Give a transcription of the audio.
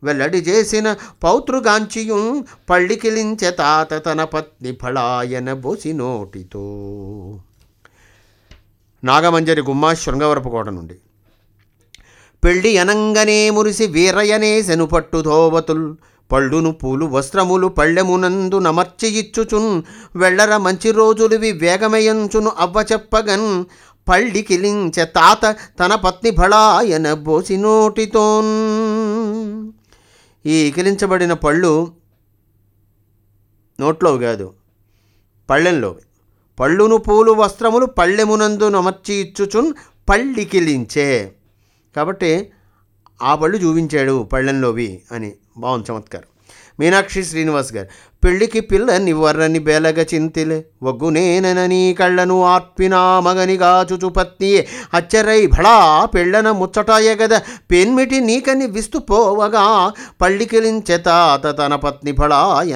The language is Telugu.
వెల్లడి చేసిన పౌతృగాంచియు పళ్ళికిలించె తాత తన పత్ని ఫళాయన బోసి నోటితో నాగమంజరి గుమ్మ శృంగవరపుకోట నుండి పెళ్ళి అనంగనే మురిసి వీరయనేసెను పట్టు ధోవతుల్ పళ్ళును పూలు వస్త్రములు పళ్ళెమునందు నమర్చి ఇచ్చుచున్ వెళ్ళర మంచి రోజులువి వేగమయంచును అవ్వ చెప్పగన్ పళ్ళికిలించె తాత తన పత్ని భళాయన బోసి నోటితోన్ ఈ ఇకిలించబడిన పళ్ళు నోట్లో కాదు పళ్ళెంలోవి పళ్ళును పూలు వస్త్రములు పళ్ళెమునందు నమర్చి ఇచ్చుచున్ పళ్ళికిలించే కాబట్టి ఆ పళ్ళు చూపించాడు పళ్ళెంలోవి అని బాగుంది చమత్కారం మీనాక్షి శ్రీనివాస్ గారు పెళ్ళికి పిల్లని వర్రని బెలగ చింతిలే వగ్గునేనని కళ్ళను ఆర్పినా మగనిగా చుచుపత్నియే అచ్చరై భళా పెళ్ళన ముచ్చటాయ గద పెన్మిటి నీకని విస్తు పోవగా పళ్ళికిలించె తాత తన పత్ని భళా